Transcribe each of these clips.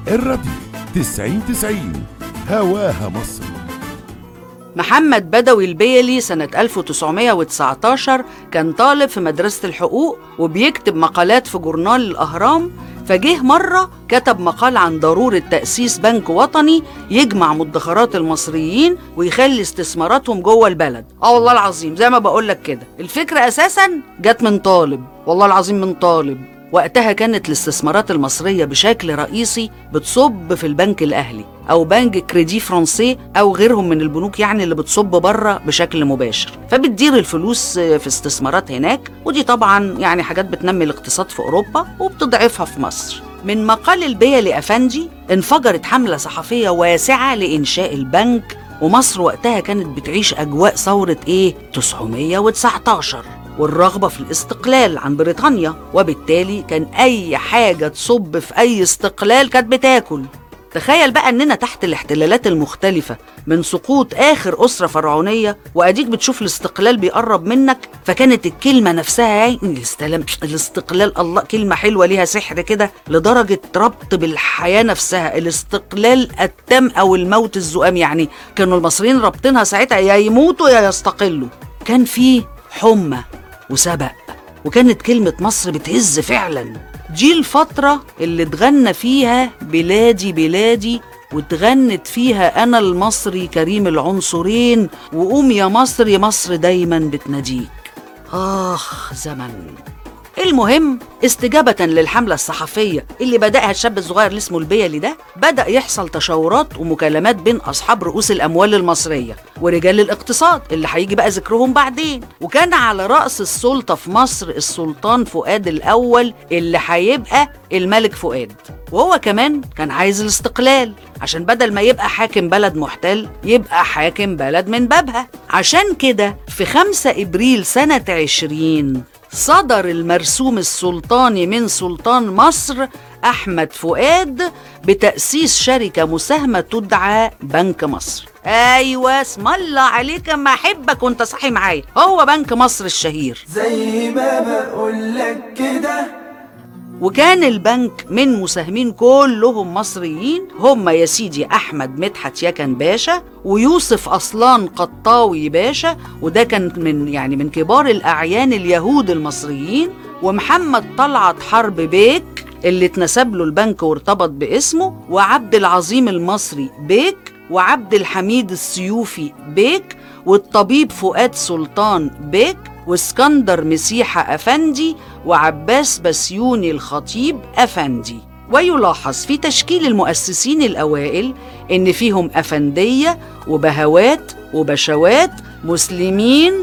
الراديو 90 90 هواها مصر محمد بدوي البيلي سنة 1919 كان طالب في مدرسة الحقوق وبيكتب مقالات في جورنال الأهرام فجه مرة كتب مقال عن ضرورة تأسيس بنك وطني يجمع مدخرات المصريين ويخلي استثماراتهم جوه البلد اه والله العظيم زي ما بقولك كده الفكرة أساسا جت من طالب والله العظيم من طالب وقتها كانت الاستثمارات المصرية بشكل رئيسي بتصب في البنك الأهلي أو بنك كريدي فرنسي أو غيرهم من البنوك يعني اللي بتصب بره بشكل مباشر فبتدير الفلوس في استثمارات هناك ودي طبعا يعني حاجات بتنمي الاقتصاد في أوروبا وبتضعفها في مصر من مقال البيلي أفندي انفجرت حملة صحفية واسعة لإنشاء البنك ومصر وقتها كانت بتعيش أجواء ثورة إيه 919 والرغبة في الاستقلال عن بريطانيا وبالتالي كان أي حاجة تصب في أي استقلال كانت بتاكل تخيل بقى اننا تحت الاحتلالات المختلفة من سقوط اخر اسرة فرعونية واديك بتشوف الاستقلال بيقرب منك فكانت الكلمة نفسها يعني الاستلام الاستقلال الله كلمة حلوة ليها سحر كده لدرجة ربط بالحياة نفسها الاستقلال التام او الموت الزؤام يعني كانوا المصريين رابطينها ساعتها يا يموتوا يا يستقلوا كان في حمى وسبق وكانت كلمة مصر بتهز فعلا دي الفترة اللي اتغنى فيها بلادي بلادي واتغنت فيها أنا المصري كريم العنصرين وقوم يا مصر يا مصر دايما بتناديك آخ زمن المهم استجابة للحملة الصحفية اللي بدأها الشاب الصغير اللي اسمه البيلي ده بدأ يحصل تشاورات ومكالمات بين أصحاب رؤوس الأموال المصرية ورجال الاقتصاد اللي هيجي بقى ذكرهم بعدين وكان على رأس السلطة في مصر السلطان فؤاد الأول اللي هيبقى الملك فؤاد وهو كمان كان عايز الاستقلال عشان بدل ما يبقى حاكم بلد محتل يبقى حاكم بلد من بابها عشان كده في 5 إبريل سنة 20 صدر المرسوم السلطاني من سلطان مصر أحمد فؤاد بتأسيس شركة مساهمة تدعى بنك مصر أيوة اسم الله عليك ما أحبك وأنت صاحي معايا هو بنك مصر الشهير زي ما بقولك كده وكان البنك من مساهمين كلهم مصريين هم يا سيدي أحمد مدحت يكن باشا ويوسف أصلان قطاوي باشا وده كان من يعني من كبار الأعيان اليهود المصريين ومحمد طلعت حرب بيك اللي اتنسب له البنك وارتبط باسمه وعبد العظيم المصري بيك وعبد الحميد السيوفي بيك والطبيب فؤاد سلطان بيك واسكندر مسيحة أفندي وعباس بسيوني الخطيب أفندي ويلاحظ في تشكيل المؤسسين الأوائل إن فيهم أفندية وبهوات وبشوات مسلمين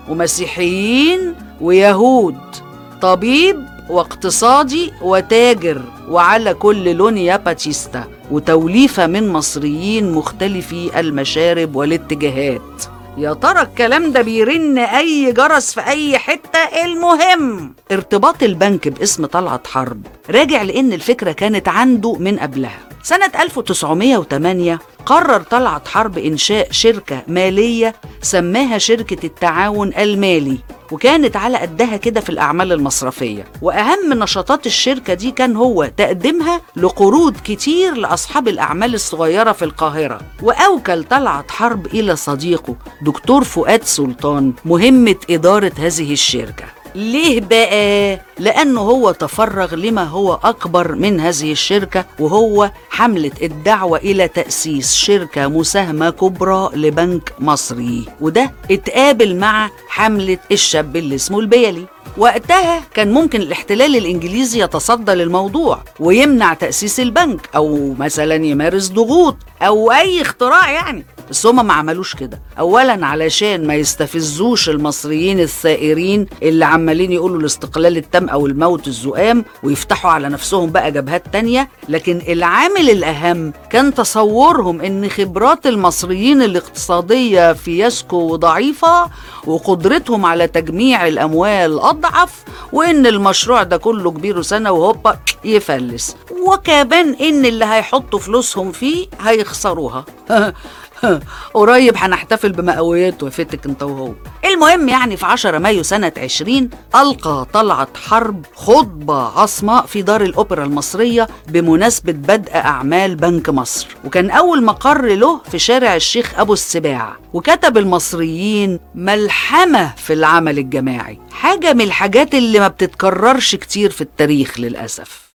ومسيحيين ويهود طبيب واقتصادي وتاجر وعلى كل لون يا باتيستا وتوليفة من مصريين مختلفي المشارب والاتجاهات يا ترى الكلام ده بيرن اي جرس في اي حته المهم ارتباط البنك باسم طلعت حرب راجع لان الفكره كانت عنده من قبلها سنة 1908 قرر طلعت حرب إنشاء شركة مالية سماها شركة التعاون المالي وكانت على قدها كده في الأعمال المصرفية وأهم نشاطات الشركة دي كان هو تقديمها لقروض كتير لأصحاب الأعمال الصغيرة في القاهرة وأوكل طلعت حرب إلى صديقه دكتور فؤاد سلطان مهمة إدارة هذه الشركة ليه بقى؟ لأنه هو تفرغ لما هو أكبر من هذه الشركة وهو حملة الدعوة إلى تأسيس شركة مساهمة كبرى لبنك مصري وده اتقابل مع حملة الشاب اللي اسمه البيلي وقتها كان ممكن الاحتلال الإنجليزي يتصدى للموضوع ويمنع تأسيس البنك أو مثلا يمارس ضغوط أو أي اختراع يعني بس هما ما عملوش كده اولا علشان ما يستفزوش المصريين الثائرين اللي عمالين يقولوا الاستقلال التام او الموت الزؤام ويفتحوا على نفسهم بقى جبهات تانية لكن العامل الاهم كان تصورهم ان خبرات المصريين الاقتصادية فياسكو ضعيفة وقدرتهم على تجميع الاموال اضعف وان المشروع ده كله كبيره سنة وهوبا يفلس وكمان ان اللي هيحطوا فلوسهم فيه هيخسروها قريب هنحتفل بمئويته فتك انت وهو المهم يعني في 10 مايو سنة 20 ألقى طلعت حرب خطبة عصماء في دار الأوبرا المصرية بمناسبة بدء أعمال بنك مصر وكان أول مقر له في شارع الشيخ أبو السباع وكتب المصريين ملحمة في العمل الجماعي حاجة من الحاجات اللي ما بتتكررش كتير في التاريخ للأسف